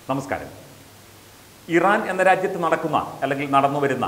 നമസ്കാരം ഇറാൻ എന്ന രാജ്യത്ത് നടക്കുന്ന അല്ലെങ്കിൽ നടന്നു വരുന്ന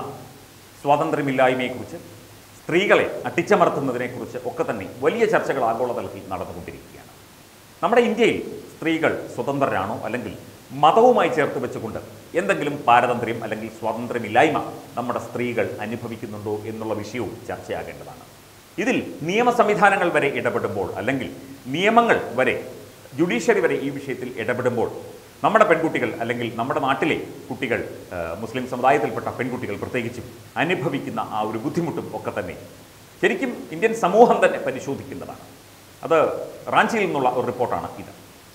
സ്വാതന്ത്ര്യമില്ലായ്മയെക്കുറിച്ച് സ്ത്രീകളെ അട്ടിച്ചമർത്തുന്നതിനെക്കുറിച്ച് ഒക്കെ തന്നെ വലിയ ചർച്ചകൾ ആഗോളതലത്തിൽ നടന്നുകൊണ്ടിരിക്കുകയാണ് നമ്മുടെ ഇന്ത്യയിൽ സ്ത്രീകൾ സ്വതന്ത്രരാണോ അല്ലെങ്കിൽ മതവുമായി ചേർത്ത് വെച്ചുകൊണ്ട് എന്തെങ്കിലും പാരതന്ത്ര്യം അല്ലെങ്കിൽ സ്വാതന്ത്ര്യമില്ലായ്മ നമ്മുടെ സ്ത്രീകൾ അനുഭവിക്കുന്നുണ്ടോ എന്നുള്ള വിഷയവും ചർച്ചയാകേണ്ടതാണ് ഇതിൽ നിയമ സംവിധാനങ്ങൾ വരെ ഇടപെടുമ്പോൾ അല്ലെങ്കിൽ നിയമങ്ങൾ വരെ ജുഡീഷ്യറി വരെ ഈ വിഷയത്തിൽ ഇടപെടുമ്പോൾ നമ്മുടെ പെൺകുട്ടികൾ അല്ലെങ്കിൽ നമ്മുടെ നാട്ടിലെ കുട്ടികൾ ആ, മുസ്ലിം സമുദായത്തിൽപ്പെട്ട പെൺകുട്ടികൾ പ്രത്യേകിച്ചും അനുഭവിക്കുന്ന ആ ഒരു ബുദ്ധിമുട്ടും ഒക്കെ തന്നെ ശരിക്കും ഇന്ത്യൻ സമൂഹം തന്നെ പരിശോധിക്കേണ്ടതാണ് അത് റാഞ്ചിയിൽ നിന്നുള്ള ഒരു റിപ്പോർട്ടാണ് ഇത്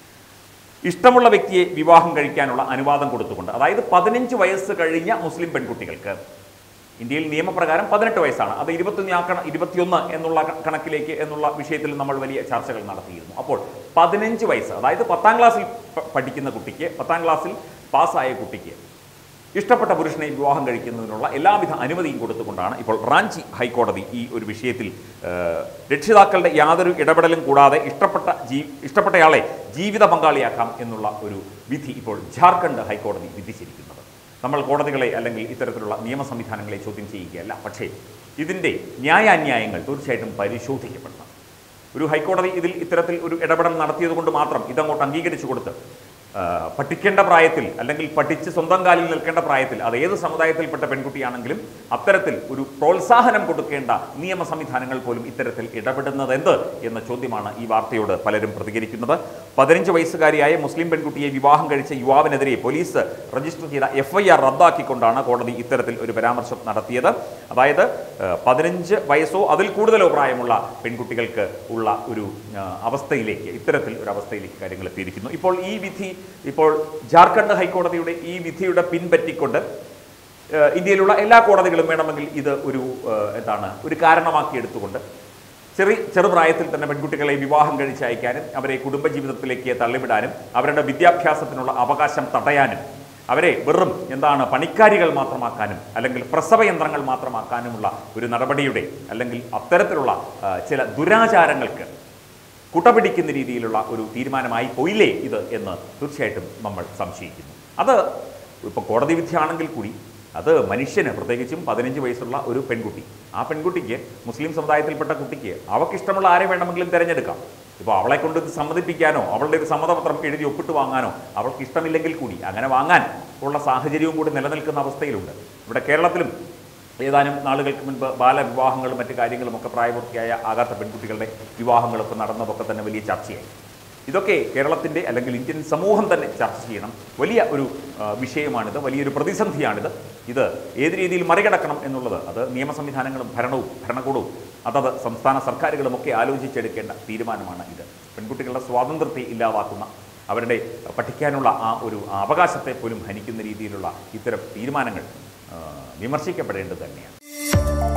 ഇഷ്ടമുള്ള വ്യക്തിയെ വിവാഹം കഴിക്കാനുള്ള അനുവാദം കൊടുത്തുകൊണ്ട് അതായത് പതിനഞ്ച് വയസ്സ് കഴിഞ്ഞ മുസ്ലിം പെൺകുട്ടികൾക്ക് ഇന്ത്യയിൽ നിയമപ്രകാരം പതിനെട്ട് വയസ്സാണ് അത് ഇരുപത്തൊന്ന് ആക്കണം ഇരുപത്തിയൊന്ന് എന്നുള്ള ക- കണക്കിലേക്ക് എന്നുള്ള വിഷയത്തിൽ നമ്മൾ വലിയ ചർച്ചകൾ നടത്തിയിരുന്നു അപ്പോൾ പതിനഞ്ച് വയസ്സ് അതായത് പത്താം ക്ലാസ്സിൽ പ- പഠിക്കുന്ന കുട്ടിക്ക് പത്താം ക്ലാസ്സിൽ പാസ്സായ കുട്ടിക്ക് ഇഷ്ടപ്പെട്ട പുരുഷനെ വിവാഹം കഴിക്കുന്നതിനുള്ള എല്ലാവിധ അനുമതിയും കൊടുത്തുകൊണ്ടാണ് ഇപ്പോൾ റാഞ്ചി ഹൈക്കോടതി ഈ ഒരു വിഷയത്തിൽ ആ, രക്ഷിതാക്കളുടെ യാതൊരു ഇടപെടലും കൂടാതെ ഇഷ്ടപ്പെട്ട ജീ ഇഷ്ടപ്പെട്ടയാളെ ജീവിത പങ്കാളിയാക്കാം എന്നുള്ള ഒരു വിധി ഇപ്പോൾ ജാർഖണ്ഡ് ഹൈക്കോടതി വിധിച്ചിരിക്കുന്നത് നമ്മൾ കോടതികളെ അല്ലെങ്കിൽ ഇത്തരത്തിലുള്ള നിയമ സംവിധാനങ്ങളെ ചോദ്യം ചെയ്യുകയല്ല പക്ഷേ ഇതിൻ്റെ ന്യായാന്യായങ്ങൾ തീർച്ചയായിട്ടും പരിശോധിക്കപ്പെടണം ഒരു ഹൈക്കോടതി ഇതിൽ ഇത്തരത്തിൽ ഒരു ഇടപെടൽ നടത്തിയത് കൊണ്ട് മാത്രം ഇതങ്ങോട്ട് അംഗീകരിച്ചു കൊടുത്ത് ആ, പഠിക്കേണ്ട പ്രായത്തിൽ അല്ലെങ്കിൽ പഠിച്ച് സ്വന്തം കാലിൽ നിൽക്കേണ്ട പ്രായത്തിൽ അത് ഏത് സമുദായത്തിൽപ്പെട്ട പെൺകുട്ടിയാണെങ്കിലും അത്തരത്തിൽ ഒരു പ്രോത്സാഹനം കൊടുക്കേണ്ട നിയമ സംവിധാനങ്ങൾ പോലും ഇത്തരത്തിൽ ഇടപെടുന്നത് എന്ത് എന്ന ചോദ്യമാണ് ഈ വാർത്തയോട് പലരും പ്രതികരിക്കുന്നത് പതിനഞ്ച് വയസ്സുകാരിയായ മുസ്ലിം പെൺകുട്ടിയെ വിവാഹം കഴിച്ച യുവാവിനെതിരെ പോലീസ് രജിസ്റ്റർ ചെയ്ത എഫ് ഐ ആർ റദ്ദാക്കിക്കൊണ്ടാണ് കോടതി ഇത്തരത്തിൽ ഒരു പരാമർശം നടത്തിയത് അതായത് ഏഹ്, പതിനഞ്ച് വയസ്സോ അതിൽ കൂടുതലോ പ്രായമുള്ള പെൺകുട്ടികൾക്ക് ഉള്ള ഒരു ആ, അവസ്ഥയിലേക്ക് ഇത്തരത്തിൽ ഒരു അവസ്ഥയിലേക്ക് കാര്യങ്ങൾ എത്തിയിരിക്കുന്നു ഇപ്പോൾ ഈ വിധി ഇപ്പോൾ ജാർഖണ്ഡ് ഹൈക്കോടതിയുടെ ഈ വിധിയുടെ പിൻപറ്റിക്കൊണ്ട് ഏഹ്, ഇന്ത്യയിലുള്ള എല്ലാ കോടതികളും വേണമെങ്കിൽ ഇത് ഒരു ഏഹ്, എന്താണ് ഒരു കാരണമാക്കി എടുത്തുകൊണ്ട് ചെറിയ ചെറുപ്രായത്തിൽ തന്നെ പെൺകുട്ടികളെ വിവാഹം കഴിച്ച് അയക്കാനും അവരെ കുടുംബജീവിതത്തിലേക്ക് തള്ളിവിടാനും അവരുടെ വിദ്യാഭ്യാസത്തിനുള്ള അവകാശം തടയാനും അവരെ വെറും എന്താണ് പണിക്കാരികൾ മാത്രമാക്കാനും അല്ലെങ്കിൽ പ്രസവ യന്ത്രങ്ങൾ മാത്രമാക്കാനുമുള്ള ഒരു നടപടിയുടെ അല്ലെങ്കിൽ അത്തരത്തിലുള്ള ആ, ചില ദുരാചാരങ്ങൾക്ക് കുട്ടപിടിക്കുന്ന രീതിയിലുള്ള ഒരു തീരുമാനമായി പോയില്ലേ ഇത് എന്ന് തീർച്ചയായിട്ടും നമ്മൾ സംശയിക്കുന്നു അത് ഇപ്പോൾ കോടതി വിധിയാണെങ്കിൽ കൂടി അത് മനുഷ്യന് പ്രത്യേകിച്ചും പതിനഞ്ച് വയസ്സുള്ള ഒരു പെൺകുട്ടി ആ പെൺകുട്ടിക്ക് മുസ്ലിം സമുദായത്തിൽപ്പെട്ട കുട്ടിക്ക് അവൾക്കിഷ്ടമുള്ള ആരെ വേണമെങ്കിലും തിരഞ്ഞെടുക്കാം ഇപ്പോൾ അവളെ കൊണ്ട് ഇത് സമ്മതിപ്പിക്കാനോ അവളുടെ ഒരു സമ്മതപത്രം എഴുതി ഒപ്പിട്ട് വാങ്ങാനോ അവൾക്ക് ഇഷ്ടമില്ലെങ്കിൽ കൂടി അങ്ങനെ വാങ്ങാൻ ഉള്ള സാഹചര്യവും കൂടി നിലനിൽക്കുന്ന അവസ്ഥയിലുണ്ട് ഇവിടെ കേരളത്തിലും ഏതാനും നാളുകൾക്ക് മുൻപ് ബാലവിവാഹങ്ങളും മറ്റു കാര്യങ്ങളും ഒക്കെ പ്രായപൂർത്തിയായ ആകാത്ത പെൺകുട്ടികളുടെ വിവാഹങ്ങളൊക്കെ നടന്നതൊക്കെ തന്നെ വലിയ ചർച്ചയായി ഇതൊക്കെ കേരളത്തിൻ്റെ അല്ലെങ്കിൽ ഇന്ത്യൻ സമൂഹം തന്നെ ചർച്ച ചെയ്യണം വലിയ ഒരു ആ, വിഷയമാണിത് വലിയൊരു പ്രതിസന്ധിയാണിത് ഇത് ഏത് രീതിയിൽ മറികടക്കണം എന്നുള്ളത് അത് നിയമ സംവിധാനങ്ങളും ഭരണവും ഭരണകൂടവും അതത് സംസ്ഥാന സർക്കാരുകളും ഒക്കെ ആലോചിച്ചെടുക്കേണ്ട തീരുമാനമാണ് ഇത് പെൺകുട്ടികളുടെ സ്വാതന്ത്ര്യത്തെ ഇല്ലാതാക്കുന്ന അവരുടെ പഠിക്കാനുള്ള ആ ഒരു അവകാശത്തെ പോലും ഹനിക്കുന്ന രീതിയിലുള്ള ഇത്തരം തീരുമാനങ്ങൾ ആ, വിമർശിക്കപ്പെടേണ്ടത് തന്നെയാണ്